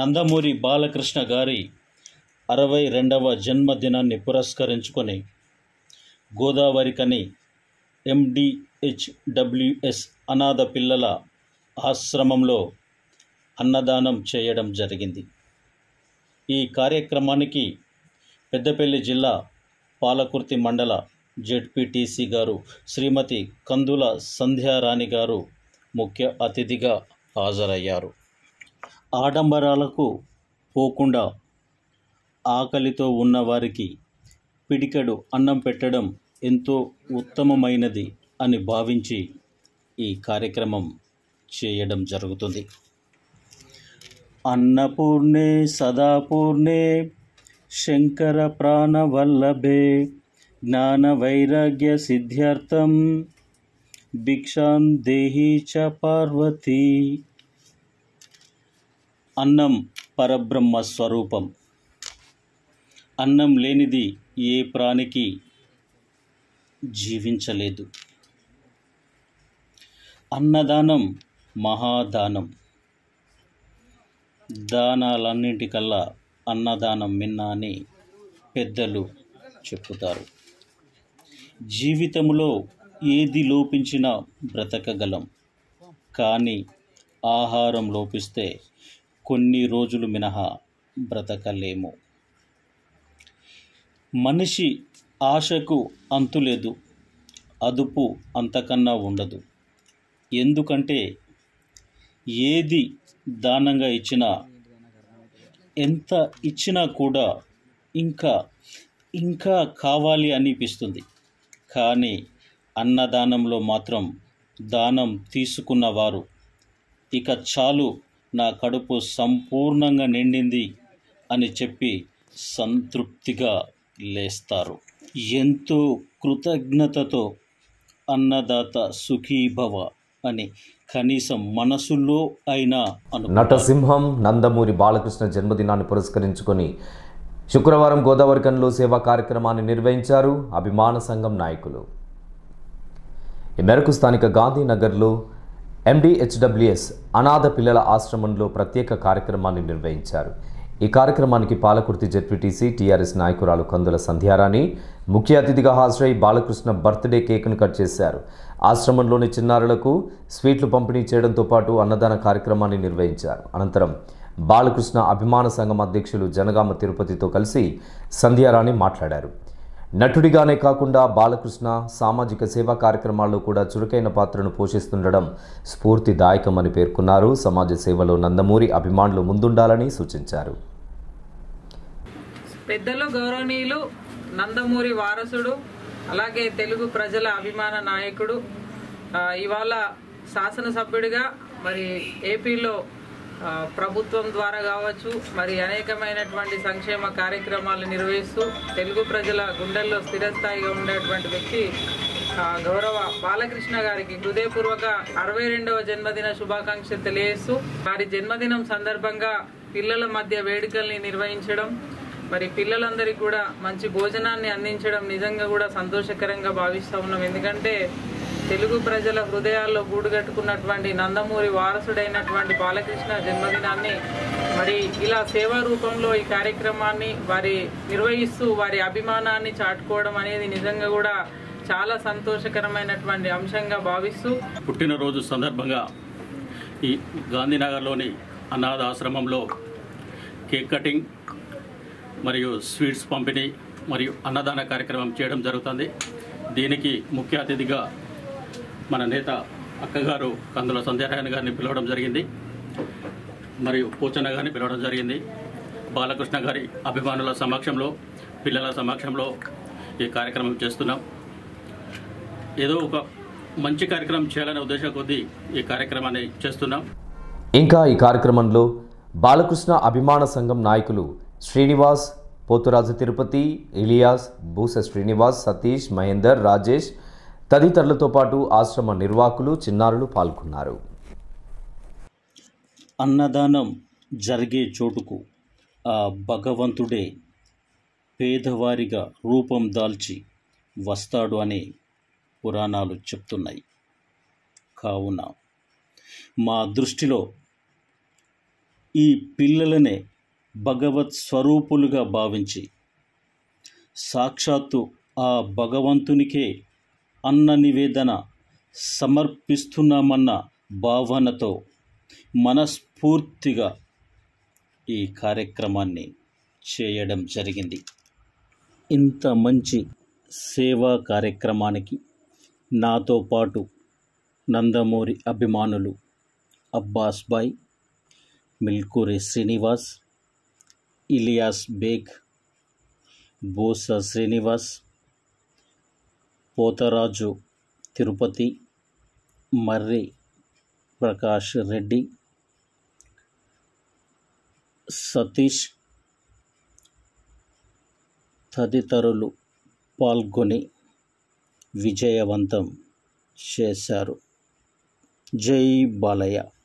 నందమూరి బాలకృష్ణ గారి అరవై రెండవ జన్మదినాన్ని పురస్కరించుకొని గోదావరికని ఎండిహెచ్డబ్ల్యూఎస్ అనాథ పిల్లల ఆశ్రమంలో అన్నదానం చేయడం జరిగింది ఈ కార్యక్రమానికి పెద్దపల్లి జిల్లా పాలకుర్తి మండల జెడ్పీటీసీ గారు శ్రీమతి కందుల సంధ్యారాణి గారు ముఖ్య అతిథిగా హాజరయ్యారు ఆడంబరాలకు పోకుండా ఆకలితో ఉన్నవారికి పిడికెడు అన్నం పెట్టడం ఎంతో ఉత్తమమైనది అని భావించి ఈ కార్యక్రమం చేయడం జరుగుతుంది అన్నపూర్ణే సదాపూర్ణే శంకర ప్రాణవల్లభే జ్ఞాన వైరాగ్య సిద్ధ్యర్థం భిక్షాం దేహి చ పార్వతీ అన్నం పరబ్రహ్మ స్వరూపం అన్నం లేనిది ఏ ప్రాణికి జీవించలేదు అన్నదానం మహాదానం దానాలన్నింటికల్లా అన్నదానం మిన్న అని పెద్దలు చెప్పుతారు జీవితంలో ఏది లోపించినా బ్రతకగలం కానీ ఆహారం లోపిస్తే కొన్ని రోజులు మినహా బ్రతకలేము మనిషి ఆశకు అంతులేదు అదుపు అంతకన్నా ఉండదు ఎందుకంటే ఏది దానంగా ఇచ్చినా ఎంత ఇచ్చినా కూడా ఇంకా ఇంకా కావాలి అనిపిస్తుంది కానీ అన్నదానంలో మాత్రం దానం తీసుకున్నవారు ఇక చాలు నా కడుపు సంపూర్ణంగా నిండింది అని చెప్పి సంతృప్తిగా లేస్తారు ఎంతో కృతజ్ఞతతో అన్నదాత సుఖీభవ అని కనీసం మనసులో అయినా అను నటసింహం నందమూరి బాలకృష్ణ జన్మదినాన్ని పురస్కరించుకొని శుక్రవారం గోదావరికంలో సేవా కార్యక్రమాన్ని నిర్వహించారు అభిమాన సంఘం నాయకులు ఈ మేరకు స్థానిక గాంధీనగర్లో ఎండిహెచ్డబ్ల్యూఎస్ అనాథ పిల్లల ఆశ్రమంలో ప్రత్యేక కార్యక్రమాన్ని నిర్వహించారు ఈ కార్యక్రమానికి పాలకుర్తి జెడ్పీటీసీ టీఆర్ఎస్ నాయకురాలు కందుల సంధ్యారాణి ముఖ్య అతిథిగా హాజరై బాలకృష్ణ బర్త్డే కేక్ను కట్ చేశారు ఆశ్రమంలోని చిన్నారులకు స్వీట్లు పంపిణీ చేయడంతో పాటు అన్నదాన కార్యక్రమాన్ని నిర్వహించారు అనంతరం బాలకృష్ణ అభిమాన సంఘం అధ్యక్షులు జనగామ తిరుపతితో కలిసి సంధ్యారాణి మాట్లాడారు నటుడిగానే కాకుండా బాలకృష్ణ సామాజిక సేవా కార్యక్రమాల్లో కూడా చురుకైన పాత్రను పోషిస్తుండడం స్ఫూర్తిదాయకమని పేర్కొన్నారు సమాజ సేవలో నందమూరి అభిమానులు ముందుండాలని సూచించారు పెద్దలు గౌరవనీయులు నందమూరి వారసుడు అలాగే తెలుగు ప్రజల అభిమాన నాయకుడు ఆ, ఇవాళ శాసనసభ్యుడిగా మరి ఏపీలో ఆ, ప్రభుత్వం ద్వారా కావచ్చు మరి అనేకమైనటువంటి సంక్షేమ కార్యక్రమాలు నిర్వహిస్తూ తెలుగు ప్రజల గుండెల్లో స్థిరస్థాయిగా ఉండేటువంటి వ్యక్తి ఆ, గౌరవ బాలకృష్ణ గారికి హృదయపూర్వక అరవై రెండవ జన్మదిన శుభాకాంక్షలు తెలియజేస్తూ వారి జన్మదినం సందర్భంగా పిల్లల మధ్య వేడుకల్ని నిర్వహించడం మరి పిల్లలందరికీ కూడా మంచి భోజనాన్ని అందించడం నిజంగా కూడా సంతోషకరంగా భావిస్తూ ఉన్నాం ఎందుకంటే తెలుగు ప్రజల హృదయాల్లో గూడుగట్టుకున్నటువంటి నందమూరి వారసుడైనటువంటి బాలకృష్ణ జన్మదినాన్ని మరి ఇలా సేవా రూపంలో ఈ కార్యక్రమాన్ని వారి నిర్వహిస్తూ వారి అభిమానాన్ని చాటుకోవడం అనేది నిజంగా కూడా చాలా సంతోషకరమైనటువంటి అంశంగా భావిస్తూ పుట్టినరోజు సందర్భంగా ఈ గాంధీనగర్లోని అనాథ ఆశ్రమంలో కేక్ కటింగ్ మరియు స్వీట్స్ పంపిణీ మరియు అన్నదాన కార్యక్రమం చేయడం జరుగుతుంది దీనికి ముఖ్య అతిథిగా మన నేత అక్కగారు కందుల సంధ్యారాయణ గారిని పిలవడం జరిగింది మరియు పూచన్న గారిని పిలవడం జరిగింది బాలకృష్ణ గారి అభిమానుల సమక్షంలో పిల్లల సమక్షంలో ఈ కార్యక్రమం చేస్తున్నాం ఏదో ఒక మంచి కార్యక్రమం చేయాలనే ఉద్దేశం కొద్దీ ఈ కార్యక్రమాన్ని చేస్తున్నాం ఇంకా ఈ కార్యక్రమంలో బాలకృష్ణ అభిమాన సంఘం నాయకులు శ్రీనివాస్ పోతురాజు తిరుపతి ఇలియాస్ బూస శ్రీనివాస్ సతీష్ మహేందర్ రాజేష్ తదితరులతో పాటు ఆశ్రమ నిర్వాహకులు చిన్నారులు పాల్గొన్నారు అన్నదానం జరిగే చోటుకు ఆ భగవంతుడే పేదవారిగా రూపం దాల్చి వస్తాడు అని పురాణాలు చెప్తున్నాయి కావున మా దృష్టిలో ఈ పిల్లలనే భగవత్ స్వరూపులుగా భావించి సాక్షాత్తు ఆ భగవంతునికే అన్న నివేదన సమర్పిస్తున్నామన్న భావనతో మనస్ఫూర్తిగా ఈ కార్యక్రమాన్ని చేయడం జరిగింది ఇంత మంచి సేవా కార్యక్రమానికి నాతో పాటు నందమూరి అభిమానులు అబ్బాస్ బాయ్ మిల్కూరి శ్రీనివాస్ ఇలియాస్ బేగ్ బోస శ్రీనివాస్ పోతరాజు తిరుపతి మర్రి ప్రకాష్ రెడ్డి సతీష్ తదితరులు పాల్గొని విజయవంతం చేశారు జై బాలయ్య